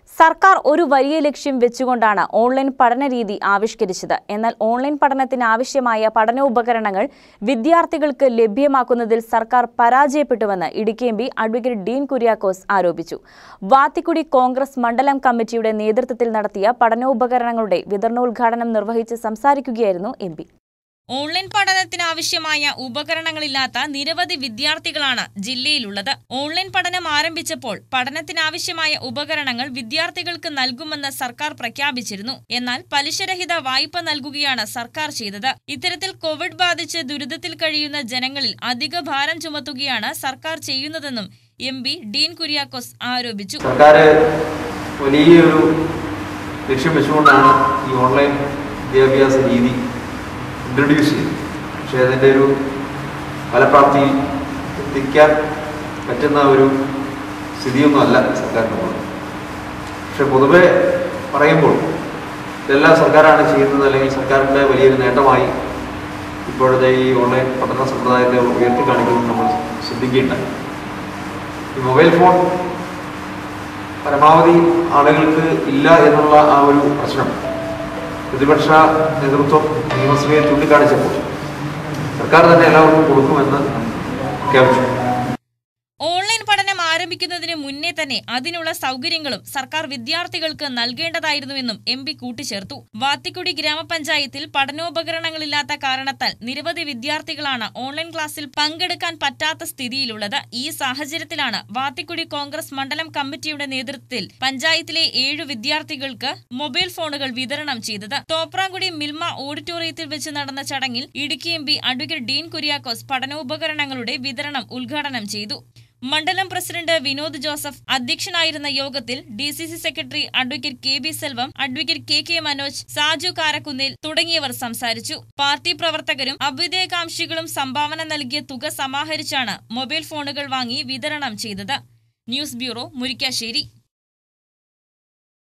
സർക്കാർ ഒരു വലിയ ലക്ഷ്യം വെച്ചുകൊണ്ടാണ് ഓൺലൈൻ പഠന രീതി ആവിഷ്കരിച്ചത് എന്നാൽ ഓൺലൈൻ പഠനത്തിന് ആവശ്യമായ പഠനോപകരണങ്ങൾ വിദ്യാർത്ഥികൾക്ക് ലഭ്യമാക്കുന്നതിൽ സർക്കാർ പരാജയപ്പെട്ടുവെന്ന് Idukki M P advocate Dean Kuriakose ആരോപിച്ചു വാത്തിക്കുടി കോൺഗ്രസ് മണ്ഡലം കമ്മിറ്റിയുടെ നേതൃത്വത്തിൽ നടത്തിയ പഠനോപകരണങ്ങളുടെ വിതരണോദ്ഘാടനം നിർവഹിച്ച് സംസാരിക്കുകയായിരുന്നു എം പി ഓൺലൈൻ പഠനത്തിനാവശ്യമായ ഉപകരണങ്ങളില്ലാത്ത നിരവധി വിദ്യാർത്ഥികളാണ് ജില്ലയിലുള്ളത് ഓൺലൈൻ പഠനം ആരംഭിച്ചപ്പോൾ പഠനത്തിനാവശ്യമായ ഉപകരണങ്ങൾ വിദ്യാർത്ഥികൾക്ക് നൽകുമെന്ന് സർക്കാർ പ്രഖ്യാപിച്ചിരുന്നു എന്നാൽ പലിശരഹിത വായ്പ നൽകുകയാണ് സർക്കാർ ചെയ്തത് ഇത്തരത്തിൽ കോവിഡ് ബാധിച്ച് ദുരിതത്തിൽ കഴിയുന്ന ജനങ്ങളിൽ അധിക ഭാരം ചുമത്തുകയാണ് സർക്കാർ ചെയ്യുന്നതെന്നും എം പി ഡീൻ കുര്യാക്കോസ് ആരോപിച്ചു സർക്കാർ വലിയൊരു ലക്ഷ്യം വെച്ചുകൊണ്ടാണ് ഈ ഓൺലൈൻ വിദ്യാഭ്യാസ രീതി ഇൻട്രൊഡ്യൂസ് ചെയ്തത് പക്ഷേ അതിൻ്റെ ഒരു ഫലപ്രാപ്തി എത്തിക്കാൻ പറ്റുന്ന ഒരു സ്ഥിതിയൊന്നും അല്ല സർക്കാരിനുള്ളത് പക്ഷെ പൊതുവെ പറയുമ്പോൾ ഇതെല്ലാം സർക്കാരാണ് ചെയ്യുന്നത് അല്ലെങ്കിൽ സർക്കാരിൻ്റെ വലിയൊരു നേട്ടമായി ഇപ്പോഴത്തെ ഈ ഓൺലൈൻ പഠന സമ്പ്രദായത്തെ ഉയർത്തി കാണിക്കുന്നത് നമ്മൾ ശ്രദ്ധിക്കേണ്ടായി ഈ മൊബൈൽ ഫോൺ പരമാവധി ആളുകൾക്ക് ഇല്ല എന്നുള്ള ആ ഒരു പ്രശ്നം പ്രതിപക്ഷ നേതൃത്വം നിയമസഭയെ ചൂണ്ടിക്കാണിച്ചപ്പോൾ സർക്കാർ തന്നെ എല്ലാവർക്കും കൊടുക്കുമെന്ന് പ്രഖ്യാപിച്ചു ഓൺലൈൻ പഠനം ആരംഭിക്കുന്നതിന് മുന്നേ തന്നെ അതിനുള്ള സൗകര്യങ്ങളും സർക്കാർ വിദ്യാർത്ഥികൾക്ക് നൽകേണ്ടതായിരുന്നുവെന്നും എം പി കൂട്ടിച്ചേർത്തു വാത്തിക്കുടി ഗ്രാമപഞ്ചായത്തിൽ പഠനോപകരണങ്ങളില്ലാത്ത കാരണത്താൽ നിരവധി വിദ്യാർത്ഥികളാണ് ഓൺലൈൻ ക്ലാസ്സിൽ പങ്കെടുക്കാൻ പറ്റാത്ത സ്ഥിതിയിലുള്ളത് ഈ സാഹചര്യത്തിലാണ് വാത്തിക്കുടി കോൺഗ്രസ് മണ്ഡലം കമ്മിറ്റിയുടെ നേതൃത്വത്തിൽ പഞ്ചായത്തിലെ ഏഴു വിദ്യാർത്ഥികൾക്ക് മൊബൈൽ ഫോണുകൾ വിതരണം ചെയ്തത് തോപ്രാംകുടി മിൽമ ഓഡിറ്റോറിയത്തിൽ വെച്ച് നടന്ന ചടങ്ങിൽ Idukki M P advocate Dean Kuriakose പഠനോപകരണങ്ങളുടെ വിതരണം ഉദ്ഘാടനം ചെയ്തു മണ്ഡലം പ്രസിഡന്റ് വിനോദ് ജോസഫ് അധ്യക്ഷനായിരുന്ന യോഗത്തിൽ D C C secretary advocate K B Selvam advocate K K Manoj Saju കാരക്കുന്നിൽ തുടങ്ങിയവർ സംസാരിച്ചു പാർട്ടി പ്രവർത്തകരും അഭ്യുദയകാംക്ഷികളും സംഭാവന നൽകിയ തുക സമാഹരിച്ചാണ് മൊബൈൽ ഫോണുകൾ വാങ്ങി വിതരണം ചെയ്തത് ന്യൂസ് ബ്യൂറോ മുരിക്കാശ്ശേരി